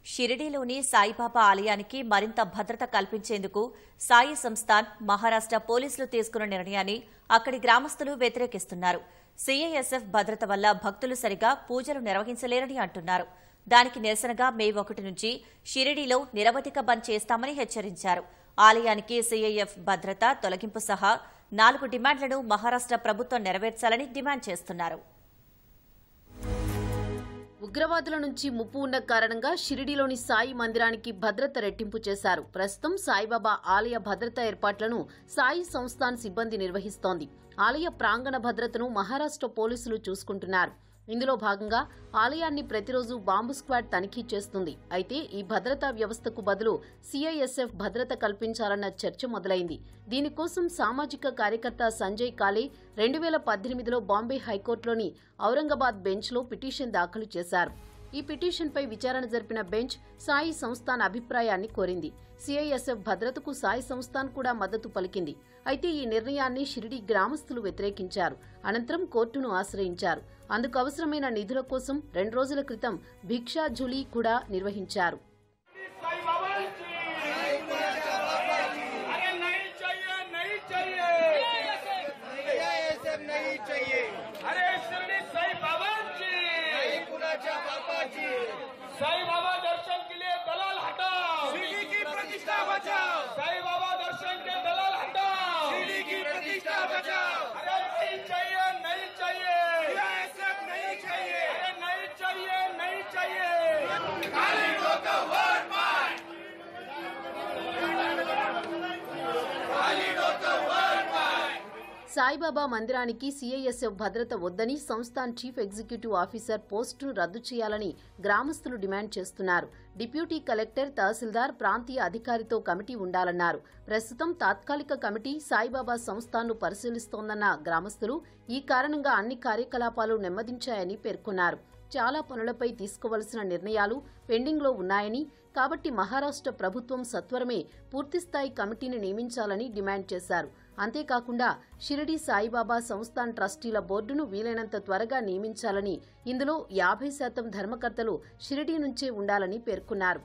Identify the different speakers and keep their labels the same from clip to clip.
Speaker 1: షిరిడీలోని సాయిబాబా ఆలయానికి మరింత భద్రత కల్పించేందుకు సాయి సంస్థాన్ మహారాష్ట్ర పోలీసులు తీసుకున్న నిర్ణయాన్ని అక్కడి గ్రామస్తులు వ్యతిరేకిస్తున్నారు సీఐఎస్ఎఫ్ భద్రత వల్ల భక్తులు సరిగా పూజలు నిర్వహించలేరని అంటున్నారు దానికి నిరసనగా మే ఒకటి నుంచి షిరిడీలో నిరవధిక బంద్ చేస్తామని హెచ్చరించారు ఆలయానికి సీఐఎఫ్ భద్రత తొలగింపు సహా నాలుగు డిమాండ్లను మహారాష్ట్ర ప్రభుత్వం నెరవేర్చాలని డిమాండ్ చేస్తున్నారు
Speaker 2: ఉగ్రవాదుల నుంచి ముప్పు ఉన్న కారణంగా షిరిడీలోని సాయి మందిరానికి భద్రత రెట్టింపు చేశారు ప్రస్తుతం సాయిబాబా ఆలయ భద్రతా ఏర్పాట్లను సాయి సంస్థాన్ సిబ్బంది నిర్వహిస్తోంది ఆలయ ప్రాంగణ భద్రతను మహారాష్ట్ర పోలీసులు చూసుకుంటున్నారు ఇందులో భాగంగా ఆలయాన్ని ప్రతిరోజు బాంబు స్క్వాడ్ తనిఖీ చేస్తుంది అయితే ఈ భద్రతా వ్యవస్థకు బదులు సిఐఎస్ఎఫ్ భద్రత కల్పించాలన్న చర్చ మొదలైంది దీనికోసం సామాజిక కార్యకర్త సంజయ్ కాలే రెండు వేల పద్దెనిమిదిలో బాంబే హైకోర్టులోని ఔరంగాబాద్ బెంచ్లో పిటిషన్ దాఖలు చేశారు ఈ పిటిషన్పై విచారణ జరిపిన బెంచ్ సాయి సంస్థాన్ అభిప్రాయాన్ని కోరింది సిఐఎస్ఎఫ్ భద్రతకు సాయి సంస్థాన్ కూడా మద్దతు పలికింది అయితే ఈ నిర్ణయాన్ని షిరిడి గ్రామస్తులు వ్యతిరేకించారు అనంతరం కోర్టును ఆశ్రయించారు అందుకు అవసరమైన నిధుల కోసం రెండు రోజుల క్రితం భిక్షా జులీ కూడా నిర్వహించారు
Speaker 3: साईं बाबा की अरे नहीं चाहिए नहीं चाहिए
Speaker 4: AISF नहीं चाहिए
Speaker 3: अरे शिरडी साईं बाबा की
Speaker 4: कुणाच्या बापाची
Speaker 3: साईं बाबा दर्शन के लिए दलाल हटाओ
Speaker 4: शिर्डी की प्रतिष्ठा बचाओ
Speaker 3: साईं बाबा दर्शन के दलाल हटाओ
Speaker 4: शिर्डी की प्रतिष्ठा बचाओ
Speaker 3: अरे नहीं चाहिए नहीं चाहिए
Speaker 4: AISF नहीं चाहिए
Speaker 3: अरे नहीं चाहिए नहीं चाहिए
Speaker 4: खाली डोकं वर पाय खाली डोकं वर पाय
Speaker 2: సాయిబాబా మందిరానికి సీఐఎస్ఎఫ్ భద్రత వద్దని సంస్థాన్ చీఫ్ ఎగ్జిక్యూటివ్ ఆఫీసర్ పోస్టును రద్దు చేయాలని గ్రామస్తులు డిమాండ్ చేస్తున్నారు డిప్యూటీ కలెక్టర్ తహసీల్దార్ ప్రాంతీయ అధికారితో కమిటీ ఉండాలన్నారు ప్రస్తుతం తాత్కాలిక కమిటీ సాయిబాబా సంస్థాన్ను పరిశీలిస్తోందన్న గ్రామస్తులు ఈ కారణంగా అన్ని కార్యకలాపాలు నెమ్మదించాయని పేర్కొన్నారు చాలా పనులపై తీసుకోవలసిన నిర్ణయాలు పెండింగ్లో ఉన్నాయని కాబట్టి మహారాష్ట్ర ప్రభుత్వం సత్వరమే పూర్తిస్థాయి కమిటీని నియమించాలని డిమాండ్ చేశారు అంతేకాకుండా షిరిడి సాయిబాబా సంస్థాన్ ట్రస్టీల బోర్డును వీలైనంత త్వరగా నియమించాలని ఇందులో యాభై శాతం ధర్మకర్తలు షిరిడి నుంచే ఉండాలని పేర్కొన్నారు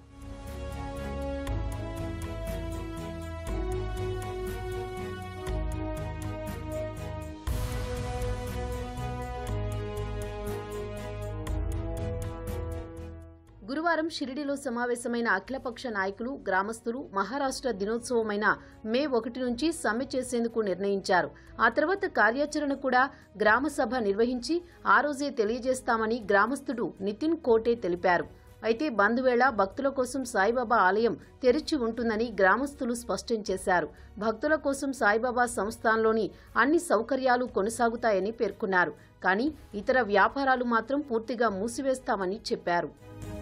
Speaker 2: గురువారం షిరిడిలో సమావేశమైన అఖిలపక్ష నాయకులు గ్రామస్తులు మహారాష్ట్ర దినోత్సవమైన మే ఒకటి నుంచి సమ్మె చేసేందుకు నిర్ణయించారు ఆ తర్వాత కార్యాచరణ కూడా గ్రామ సభ నిర్వహించి ఆ రోజే తెలియజేస్తామని గ్రామస్తుడు నితిన్ కోటే తెలిపారు అయితే బంద్ వేళ భక్తుల కోసం సాయిబాబా ఆలయం తెరిచి ఉంటుందని గ్రామస్తులు స్పష్టం చేశారు భక్తుల కోసం సాయిబాబా సంస్థానంలోని అన్ని సౌకర్యాలు కొనసాగుతాయని పేర్కొన్నారు కానీ ఇతర వ్యాపారాలు మాత్రం పూర్తిగా మూసివేస్తామని చెప్పారు